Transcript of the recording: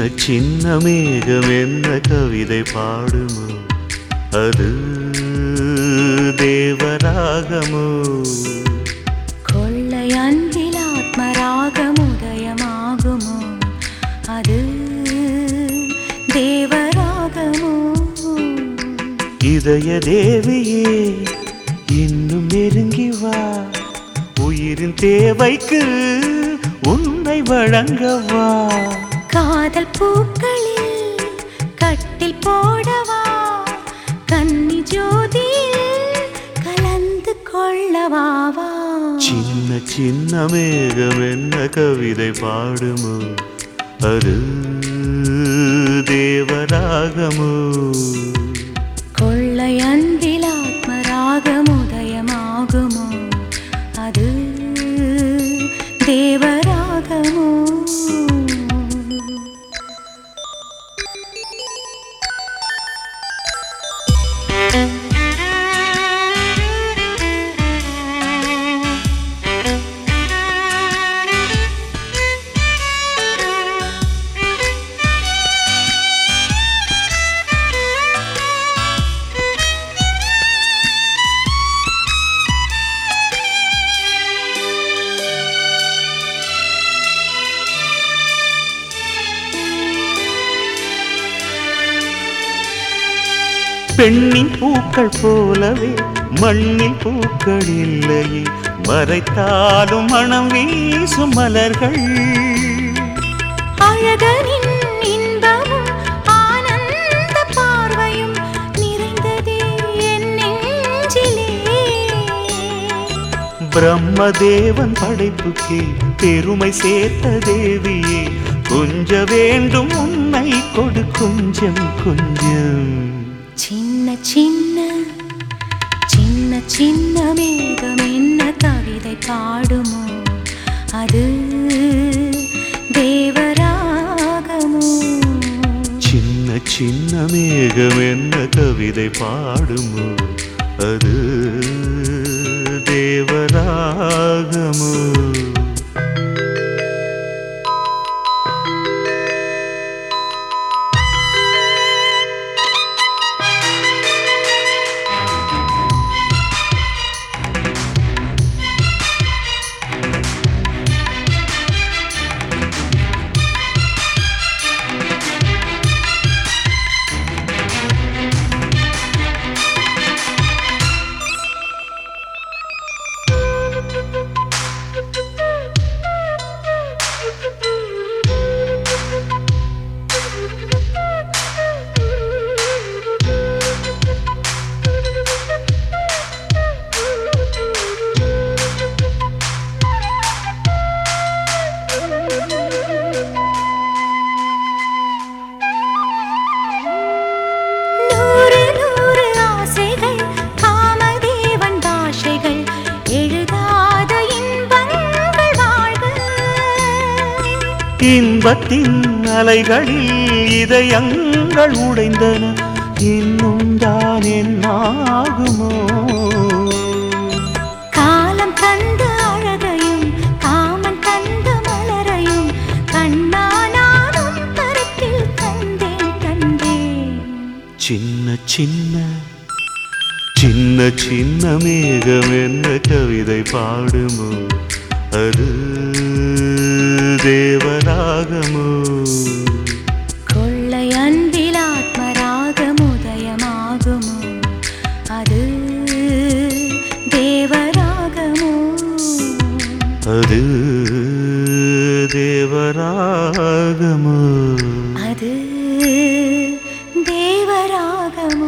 சின்ன மேகம் என்ன கவிதை பாடுமோ அது தேவராகமோ கொள்ளை அன்பில் ஆத்மராகம் உதயமாகுமோ அது தேவராகமோ இதய தேவியே இன்னும் நெருங்கி வா உயிரின் தேவைக்கு உன்னை வழங்கவா காதல் பூக்களில் கட்டில் போடவா கன்னி ஜோதியில் கலந்து கொள்ளவாவா சின்ன சின்ன மேகம் என்ன கவிதை பாடுமோ அது தேவராகமோ கொள்ளை அன்பில் ஆத்மராகம் உதயமாகுமோ அது தேவராகமோ பெண்ணின் பூக்கள் போலவே மண்ணில் பூக்கள் இல்லையே மறைத்தாலும் மனம் வீசும் மலர்கள் அழகனின் இன்பமும் ஆனந்த பார்வையும் நிறைந்ததே என் நெஞ்சிலே பிரம்மதேவன் படைப்புக்கே பெருமை சேர்த்த தேவியே கொஞ்ச வேண்டும் உன்னை கொடு கொஞ்சம் கொஞ்சம் சின்ன சின்ன சின்ன சின்ன மேகம் என்ன கவிதை பாடுமோ அது தேவராகமோ சின்ன சின்ன மேகம் என்ன கவிதை பாடுமோ அது தேவராகமோ நூறு நூறு ஆசைகள் காமதேவன் பாஷைகள் எழுதாத இன்பங்கள் வாழ்க இன்பத்தின் அலைகளில் இதயங்கள் உடைந்தன இன்னும் தான் என்னாகுமோ காலம் தந்த அழகையும் காமன் தந்த மலரையும் கண்ணானானும் கருத்தில் தந்தேன் தந்தேன் சின்ன சின்ன சின்ன சின்ன மேகம் என்ன கவிதை பாடுமோ அது தேவராகமோ கொள்ளை அன்பில் ஆத்மராகம் உதயமாகுமோ அது தேவராகமோ அது தேவராகமோ அது தேவராகமோ